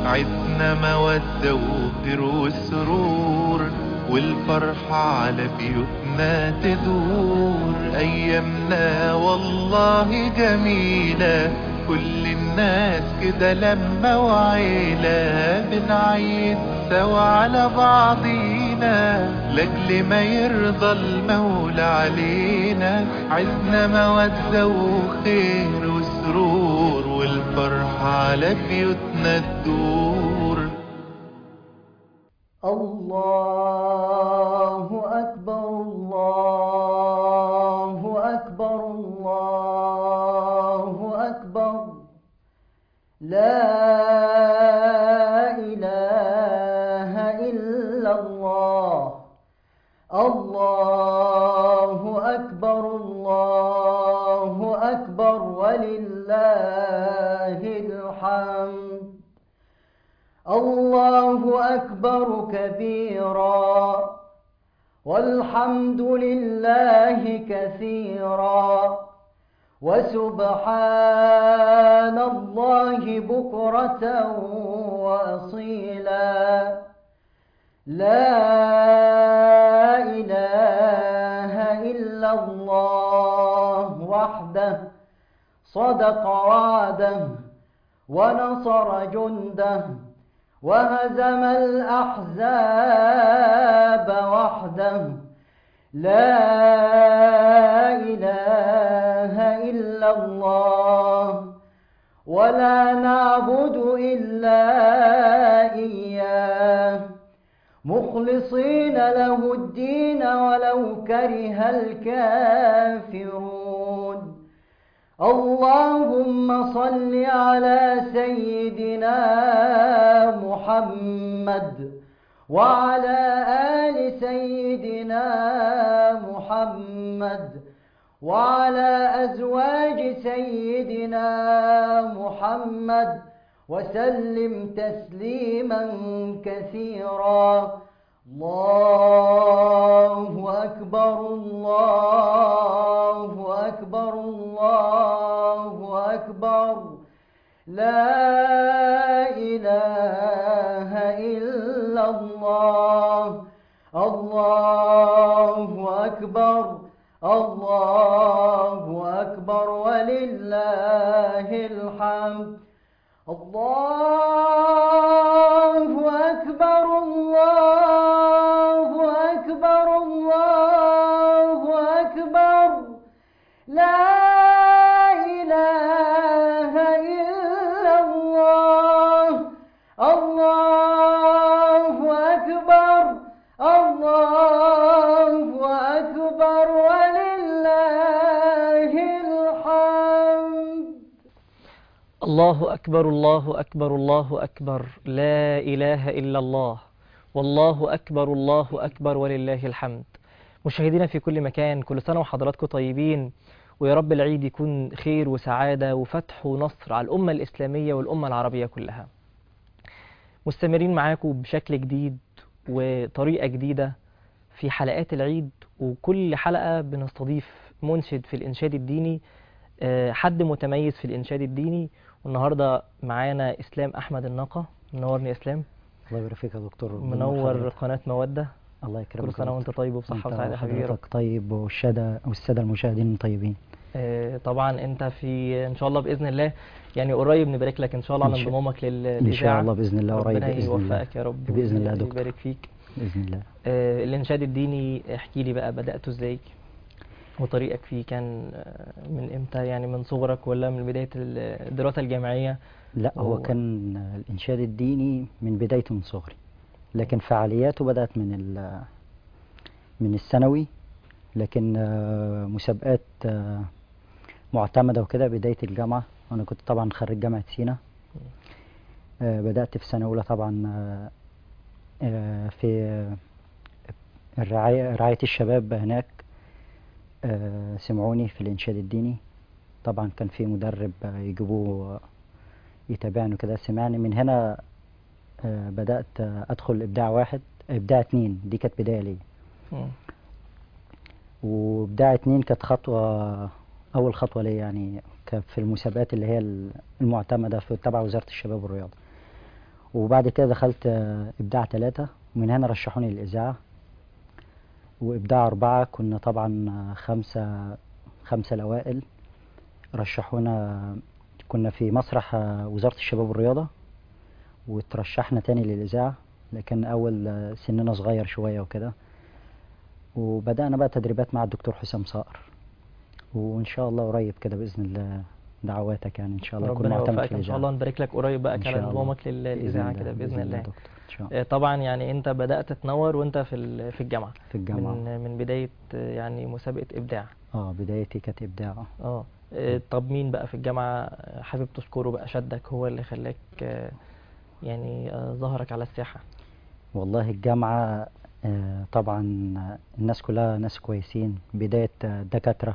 عدنا مودة وخير وسرور والفرحة على بيوتنا تدور أيامنا والله جميلة كل الناس كده لما وعيلة بنعيد سوا على بعضينا لاجل ما يرضى المولى علينا عزنا مودة وخير وسرور والفرحة على بيوتنا تدور الله أكبر الله أكبر الله أكبر لا إله إلا الله الله أكبر الله أكبر ولله الحمد الله أكبر كبيرا والحمد لله كثيرا وسبحان الله بكرة وأصيلا لا إله إلا الله وحده صدق وعده ونصر جنده وهزم الأحزاب وحده لا إله إلا الله ولا نعبد إلا إياه مخلصين له الدين ولو كره الكافرون اللهم صل على سيدنا محمد وعلى آل سيدنا محمد وعلى أزواج سيدنا محمد وسلم تسليما كثيرا الله أكبر الله أكبر الله أكبر لا إله إلا الله الله أكبر الله أكبر ولله الحمد الله أكبر الله أكبر الله أكبر لا إله إلا الله الله أكبر الله أكبر ولله الحمد الله أكبر الله أكبر الله أكبر لا إله إلا الله والله أكبر الله أكبر ولله الحمد مشاهدينا في كل مكان كل سنة وحضراتكم طيبين ويا رب العيد يكون خير وسعادة وفتح ونصر على الأمة الإسلامية والأمة العربية كلها مستمرين معاكم بشكل جديد وطريقة جديدة في حلقات العيد وكل حلقة بنستضيف منشد في الإنشاد الديني آه، حد متميز في الإنشاد الديني والنهاردة معانا إسلام أحمد الناقة منورني يا إسلام الله يبارك فيك يا دكتور ربنا منور يحفظك. قناة مودة الله يكرمك كل يا سنة وأنت دكتور. طيب وبصحة أنت وسعادة يا حبيبي يا رب. وحضرتك طيب والسادة والسادة المشاهدين طيبين آه، طبعا أنت في إن شاء الله بإذن الله يعني قريب نبارك لك إن شاء الله على إن شاء- انضمامك لل إن شاء الله بإذن الله قريب ربنا بإذن الله يوفقك يا رب بإذن الله يا دكتور يبارك فيك بإذن الله آه، الإنشاد الديني احكي لي بقى بدأته إزاي وطريقك فيه كان آه، من إمتى يعني من صغرك ولا من بداية الدراسة الجامعية لا هو هو- كان الإنشاد الديني من بدايته من صغري لكن فعالياته بدأت من ال- من الثانوي لكن آه، مسابقات آه، معتمدة وكده بداية الجامعة وأنا كنت طبعا خريج جامعة سينا آه، بدأت في سنة أولى طبعا آه، آه، في آه، الرعاية رعاية الشباب هناك آه، سمعوني في الإنشاد الديني طبعا كان في مدرب آه، يجيبوه آه، يتابعني كده سمعني من هنا آه، بدأت آه، أدخل إبداع واحد إبداع اتنين دي كانت بداية ليا مم. وإبداع اتنين كانت خطوة أول خطوة ليا يعني كانت في المسابقات اللي هي المعتمدة في تبع وزارة الشباب والرياضة وبعد كده دخلت آه، إبداع ثلاثة ومن هنا رشحوني للإذاعة وإبداع أربعة كنا طبعا آه، خمسة خمسة الأوائل رشحونا كنا في مسرح آه، وزارة الشباب والرياضة وترشحنا تاني للإذاعة لكن أول آه، سننا صغير شوية وكده وبدأنا بقى تدريبات مع الدكتور حسام صقر وإن شاء الله قريب كده بإذن الله دعواتك يعني إن شاء الله أكون ربنا معتمد في يوفقك ان شاء الله الإذاعة نبارك لك قريب بقى إن كان شاء الله. انضمامك لل- للاذاعه كده باذن الله دكتور إن شاء الله آه، طبعا يعني انت بدات تنور وانت في ال- في الجامعه في الجامعة من من بدايه آه، يعني مسابقه ابداع اه بدايتي كانت إبداع اه آه، طب مين بقى في الجامعه حابب تذكره بقى شدك هو اللي خلاك آه، يعني آه، ظهرك على الساحه والله الجامعة آه، طبعا الناس كلها ناس كويسين بداية آه، دكاترة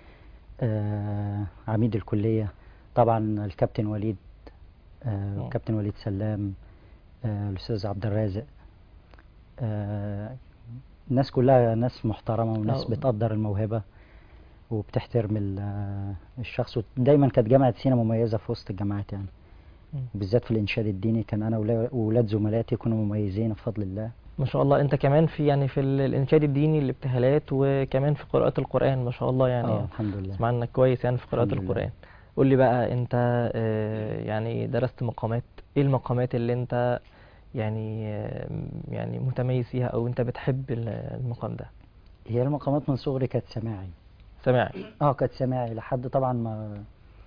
آه، عميد الكلية طبعا الكابتن وليد آه، مم. الكابتن وليد سلام آه، الأستاذ عبد الرازق آه، الناس كلها ناس محترمة وناس آه. بتقدر الموهبة وبتحترم ال- آه، الشخص دايما كانت جامعة سينا مميزة في وسط الجامعات يعني مم. بالذات في الإنشاد الديني كان أنا ولا- وولاد زملاتي كنا مميزين بفضل الله ما شاء الله انت كمان في يعني في ال- الانشاد الديني الابتهالات وكمان في قراءه القران ما شاء الله يعني اه الحمد لله اسمع انك كويس يعني في قراءة الحمد لله. القرآن قول لي بقى انت آه، يعني درست مقامات ايه المقامات اللي انت يعني آه، يعني متميز فيها او انت بتحب ال- المقام ده هي المقامات من صغري كانت سماعي سماعي اه كانت سماعي لحد طبعا ما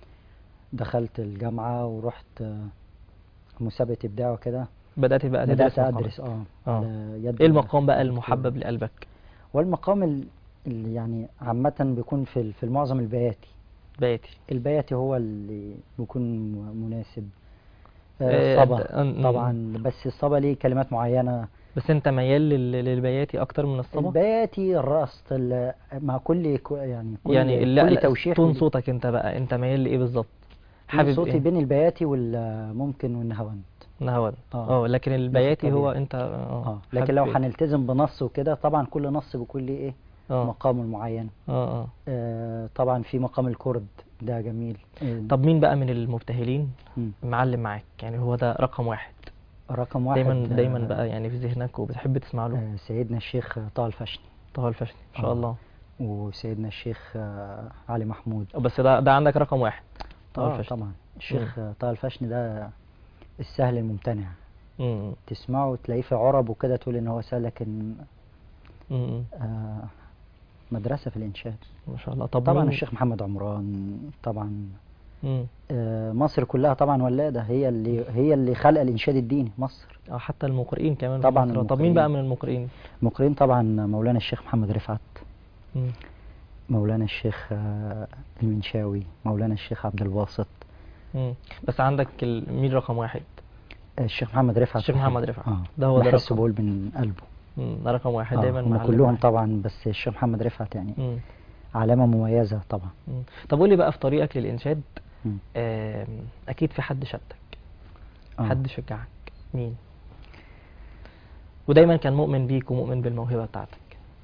دخلت الجامعة ورحت آه، مسابقة إبداع وكده بدأت بقى بدأت تدرس مقامات أدرس اه آه. على يد ايه المقام بقى الدكتور. المحبب لقلبك والمقام ال- اللي يعني عامة بيكون في ال- في المعظم البياتي بياتي البياتي هو اللي بيكون م- مناسب آه، آه، الصبا د- م- طبعا بس الصبا ليه كلمات معينة بس انت ميال لل- للبياتي اكتر من الصبا البياتي الرقص ال- مع كل كو- يعني كل يعني لا كل لا توشيح تون ليه- صوتك انت بقى انت ميال لايه بالظبط حابب حابب صوتي ايه بين البياتي والممكن والنهوند نهوان آه. اه لكن البياتي هو الطبيعي. انت اه اه لكن حابب لو ايه؟ هنلتزم بنص وكده طبعا كل نص بيكون ليه ايه اه مقامه المعين اه اه آه طبعا في مقام الكرد ده جميل آه، طب مين بقى من المبتهلين مم. معلم معاك يعني هو ده رقم واحد رقم واحد دايما آه، دايما بقى يعني في ذهنك وبتحب تسمع له آه سيدنا الشيخ طه الفشني طه الفشني ما شاء آه. الله وسيدنا الشيخ آه علي محمود بس ده ده عندك رقم واحد طه اه الفشني طبعا الشيخ آه، طه الفشني ده السهل الممتنع مم. تسمعه تلاقيه في عرب وكده تقول ان هو سهل لكن مم. آه مدرسة في الإنشاد ما شاء الله طب طبعا مين- الشيخ محمد عمران طبعا مم. آه، مصر كلها طبعا ولادة هي اللي هي اللي خلق الإنشاد الديني مصر اه حتى المقرئين كمان في طبعاً مصر. طب المقرئين. مين بقى من المقرئين مقرين طبعا مولانا الشيخ محمد رفعت مم. مولانا الشيخ آه، المنشاوي مولانا الشيخ عبد الباسط مم. بس عندك ال... مين رقم واحد آه، الشيخ محمد رفعت الشيخ محمد رفعت. اه ده هو ده بحس رقم. بقول من قلبه مم. ده رقم واحد آه، دايما هم معلم كلهم واحد. طبعا بس الشيخ محمد رفعت يعني مم. علامة مميزة طبعا مم. طب قول لي بقى في طريقك للإنشاد مم. آم، أكيد في حد شدك آه. حد شجعك مين ودايما كان مؤمن بيك ومؤمن بالموهبة بتاعتك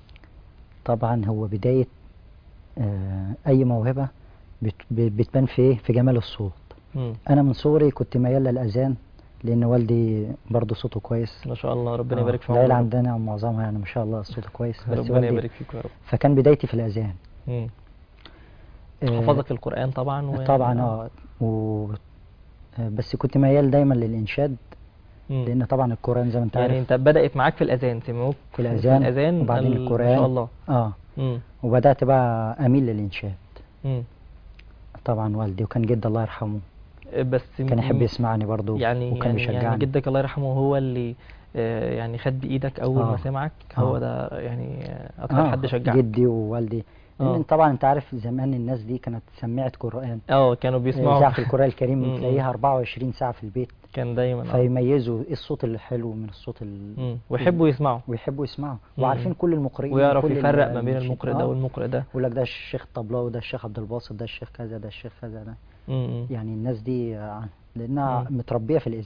طبعا هو بداية آه، أي موهبة بت- ب- بتبان في إيه؟ في جمال الصوت مم. أنا من صغري كنت ميال للأذان لأن والدي برضه صوته كويس ما شاء الله ربنا آه، يبارك في العيلة عمرك عندنا معظمها يعني ما شاء الله صوته كويس بس ربنا والدي يبارك فيك يا رب فكان بدايتي في الأذان مم. آه، حفظك القرآن طبعا و... طبعا اه و آه، بس كنت ميال دايما للإنشاد مم. لأن طبعا القرآن زي ما أنت يعني عارف انت بدأت معاك في الأذان سمعوك في الأذان الأذان وبعدين ال- ما القرآن. شاء الله اه مم. وبدأت بقى أميل للإنشاد مم. طبعا والدي وكان جدي الله يرحمه بس كان يحب م- يسمعني برضه يعني وكان يعني, يعني بيشجعني جدك الله يرحمه هو اللي آه، يعني خد بإيدك أول ما آه. سمعك هو آه. ده يعني آه، أكتر حد شجعك جدي ووالدي آه. لأن طبعا أنت عارف زمان الناس دي كانت سماعة قرآن اه كانوا بيسمعوا إذاعة القرآن م- الكريم م. تلاقيها 24 ساعة في البيت كان دايما آه. فيميزوا إيه الصوت الحلو من الصوت ال... مم. ويحبوا يسمعوا ويحبوا يسمعوا م. وعارفين كل المقرئين ويعرف وكل يفرق ال- ما بين المنشد- المقرئ ده آه. والمقرئ ده يقول لك ده الشيخ الطبلاوي ده الشيخ عبد الباسط ده الشيخ كذا ده الشيخ كذا ده مم. يعني الناس دي آه، لأنها مم. متربية في الإذاعة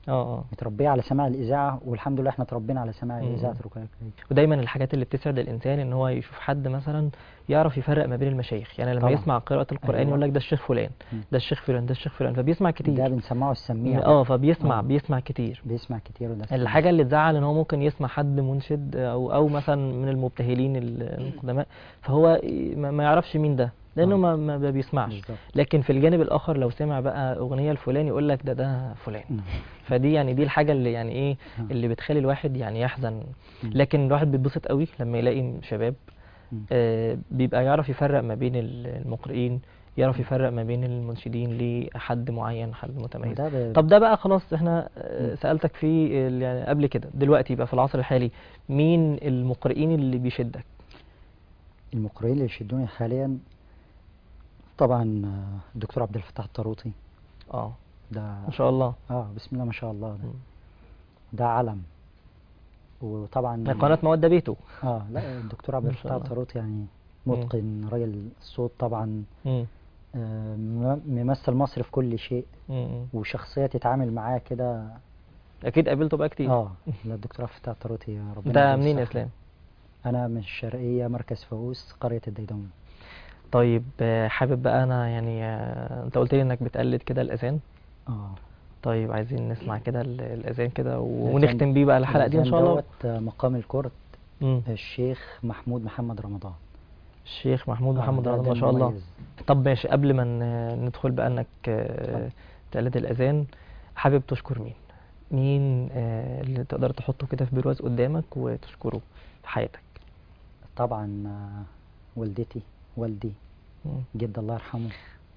اه اه متربيه على سماع الاذاعه والحمد لله احنا اتربينا على سماع مم. اذاعه رقيه الكريم ودايما الحاجات اللي بتسعد الانسان ان هو يشوف حد مثلا يعرف يفرق ما بين المشايخ يعني لما طبعا. يسمع قراءة القرآن أيوة. يقول لك ده الشيخ فلان مم. ده الشيخ فلان ده الشيخ فلان فبيسمع ده كتير بنسمعه السميع اه فبيسمع آه. بيسمع كتير بيسمع كتير وده الحاجة اللي تزعل ان هو ممكن يسمع حد منشد او او مثلا من المبتهلين ال- القدماء فهو ي- ما ما يعرفش مين ده لانه آه. ما ما بيسمعش بالظبط لكن في الجانب الاخر لو سمع بقى اغنية لفلان يقول لك ده ده فلان مم. فدي يعني دي الحاجة اللي يعني ايه آه. اللي بتخلي الواحد يعني يحزن مم. لكن الواحد بيتبسط قوي لما يلاقي شباب مم. آه، بيبقى يعرف يفرق ما بين ال- المقرئين يعرف يفرق ما بين المنشدين لحد معين حد متميز وده ب- طب ده بقى خلاص احنا آه، مم. سألتك في ال- يعني قبل كده دلوقتي بقى في العصر الحالي مين المقرئين اللي بيشدك المقرئين اللي يشدوني حاليا طبعا آه، الدكتور عبد الفتاح الطروطي اه ده ما شاء الله اه بسم الله ما شاء الله ده, مم. ده علم وطبعا من قناة مودة بيته اه لا الدكتور عبد ما شاء الفتاح الله. الطروطي يعني متقن راجل الصوت طبعا مم. آه، م- ممثل مصر في كل شيء مم. وشخصية تتعامل معاه كده اكيد قابلته بقى كتير اه لا الدكتور عبد الفتاح الطروطي يا ربنا ده يديله منين يا الصحة. اسلام انا من الشرقية مركز فاووس قرية الديدوم طيب آه، حابب بقى انا يعني آه، انت قلت لي انك بتقلد كده الاذان اه طيب عايزين نسمع كده ال- الاذان كده الأذان- ونختم بيه بقى الحلقه دي ان شاء الله الأذان دوت آه، مقام الكرد مم. الشيخ محمود محمد رمضان الشيخ محمود آه، محمد ده- رمضان ده ما شاء الله مميز. طب ماشي قبل ما ن- ندخل بقى انك آه، اتفضل. تقلد الاذان حابب تشكر مين مين آه، اللي تقدر تحطه كده في برواز قدامك وتشكره في حياتك طبعا آه، والدتي والدي مم. جد الله يرحمه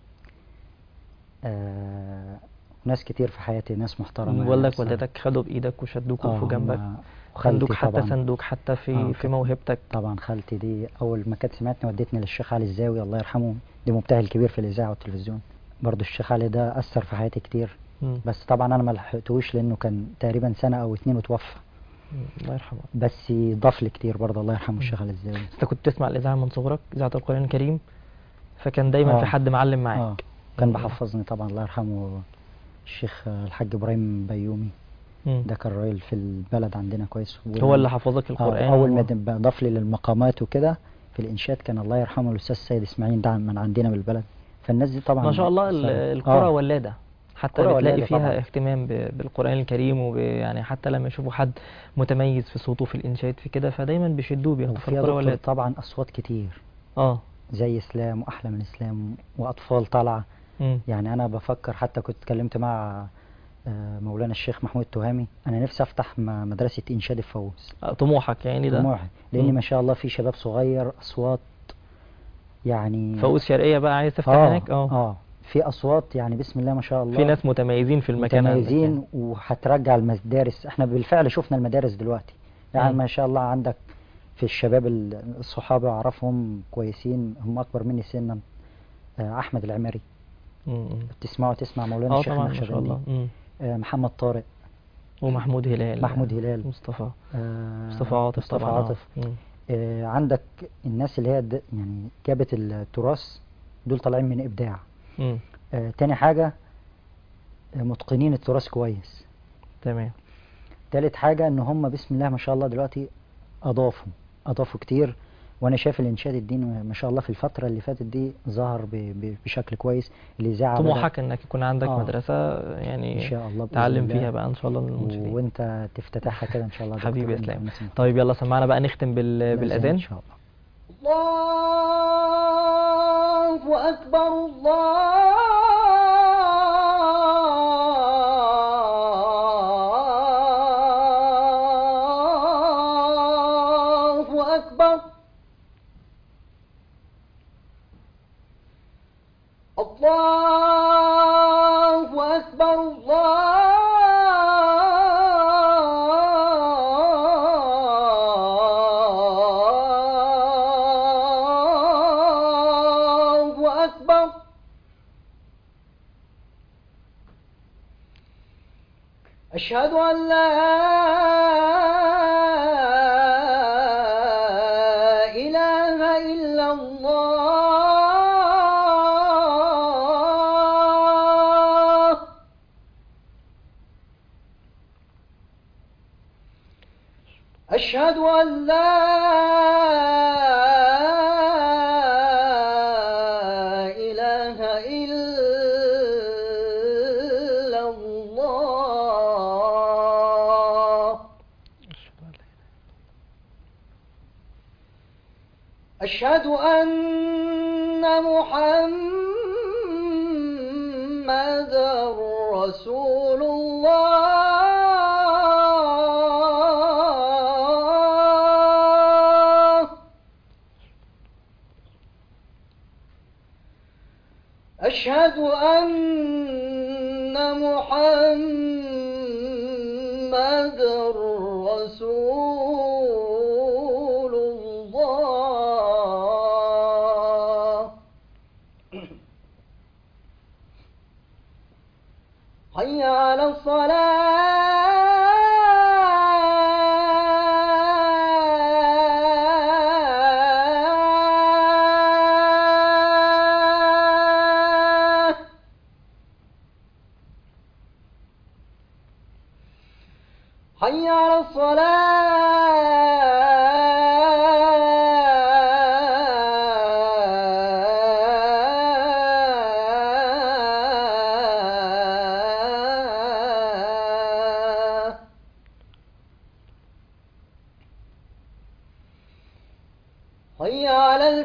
آه ناس كتير في حياتي ناس محترمة والدك ناس- والدتك خدوا بايدك وشدوك آه، وقفوا جنبك هما- خدوك وخالتي حتى طبعا سندوك حتى في آه، في كانت- موهبتك طبعا خالتي دي اول ما كانت سمعتني ودتني للشيخ علي الزاوي الله يرحمه دي مبتهل كبير في الاذاعه والتلفزيون برضو الشيخ علي ده اثر في حياتي كتير مم. بس طبعا انا ما لحقتوش لانه كان تقريبا سنه او اتنين وتوفى مم. الله يرحمه بس ضاف لي كتير برضه الله يرحمه مم. الشيخ علي الزاوي انت كنت تسمع الاذاعه من صغرك اذاعه القران الكريم فكان دايما آه. في حد معلم اه معاك كان مم. بحفظني طبعا الله يرحمه الشيخ آه، الحاج ابراهيم بيومي مم. ده كان راجل في البلد عندنا كويس هو اللي حفظك القران آه اول ما و- د- بقى ضاف لي للمقامات وكده في الانشاد كان الله يرحمه الاستاذ سيد اسماعيل ده من عندنا بالبلد فالناس دي طبعا ما شاء الله ال- أثرت. القرى آه. ولاده حتى قرى بتلاقي ولادة فيها طبعاً. اهتمام ب- بالقران الكريم وب يعني حتى لما يشوفوا حد متميز في صوته في الانشاد في كده فدايما بيشدوه بياخدوا في وفيها القرى دكتور ولاده طبعا اصوات كتير اه زي اسلام واحلى من اسلام واطفال طالعه مم. يعني انا بفكر حتى كنت اتكلمت مع آه، مولانا الشيخ محمود تهامي انا نفسي افتح م- مدرسه انشاد الفوز آه، طموحك يعني ده طموحي لان مم. ما شاء الله في شباب صغير اصوات يعني فؤوس شرقيه بقى عايز تفتح اه هناك اه اه في اصوات يعني بسم الله ما شاء الله في ناس متميزين في المكان عندك متميزين يعني. وهترجع المدارس احنا بالفعل شفنا المدارس دلوقتي يعني مم. ما شاء الله عندك في الشباب ال- الصحابة اعرفهم كويسين هم اكبر مني سنا آه، احمد العمري مم. مم. تسمعوا تسمع مولانا اه الشيخ طبعا ما شاء النقشبندي الله مم. آه، محمد طارق ومحمود هلال محمود هلال. مصطفى آه، مصطفى عاطف مصطفى طبعا آه. عاطف مم. آه، عندك الناس اللي هي د- يعني جابت التراث دول طالعين من ابداع مم. آه، تاني حاجة آه، متقنين التراث كويس تمام تالت حاجة ان هم بسم الله ما شاء الله دلوقتي اضافوا اضافوا كتير وانا شايف الانشاد الديني ما شاء الله في الفترة اللي فاتت دي ظهر ب- ب- بشكل كويس الاذاعة بدأت- طموحك انك يكون عندك آه. مدرسة يعني ان شاء الله بإذن تعلم الله. فيها بقى ان شاء الله المنشدين وانت تفتتحها كده ان شاء الله يا حبيبي دكتور يا اسلام والناس المحترمة. طيب يلا سمعنا بقى نختم بال... الأذان بالاذان ان شاء الله الله أكبر الله أكبر الله أكبر الله أكبر أشهد أن لا إله إلا الله أشهد أن لا إله إلا الله أشهد أن محمد رسول الله أشهد أن محمد رسول الله حي على الصلاة حي على الصلاة حي على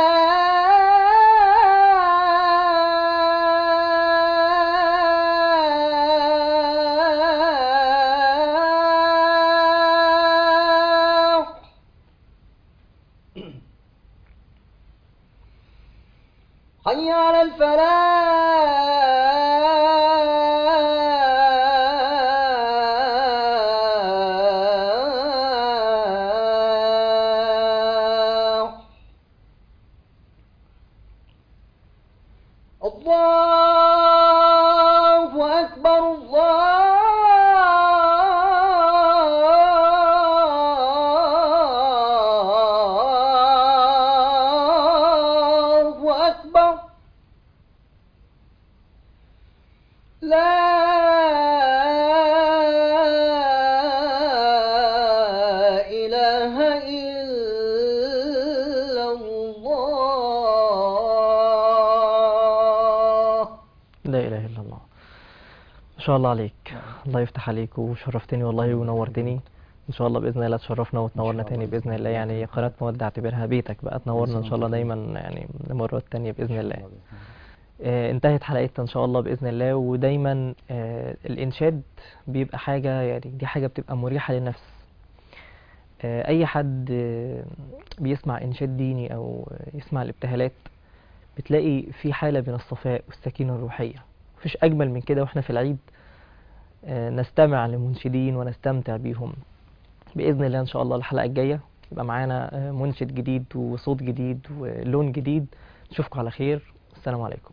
الفلاح حي على الفلاح الله أكبر الله أكبر لا إله إلا الله لا إله إلا الله ما شاء الله عليك الله يفتح عليك وشرفتني والله ونورتني إن شاء الله بإذن الله تشرفنا وتنورنا تاني بإذن الله يعني قناة مودة اعتبرها بيتك بقى تنورنا إن شاء الله دايما يعني مرات تانية بإذن الله آه، انتهت حلقتنا ان شاء الله باذن الله ودايما آه، الانشاد بيبقى حاجه يعني دي حاجه بتبقى مريحه للنفس آه، اي حد آه، بيسمع انشاد ديني او يسمع الابتهالات بتلاقي في حاله من الصفاء والسكينه الروحيه مفيش اجمل من كده واحنا في العيد آه، نستمع لمنشدين ونستمتع بيهم باذن الله ان شاء الله الحلقه الجايه يبقى معانا آه، منشد جديد وصوت جديد ولون جديد نشوفكم على خير السلام عليكم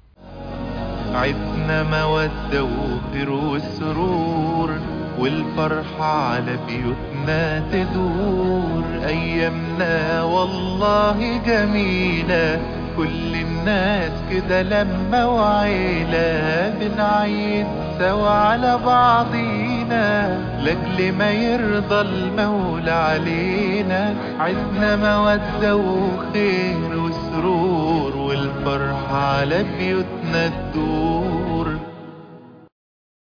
عدنا مودة وخير وسرور والفرحة على بيوتنا تدور أيامنا والله جميلة كل الناس كده لما وعيلة بنعيد سوا على بعضينا لأجل ما يرضى المولى علينا عدنا مودة وخير وسرور والفرحة على بيوتنا تدور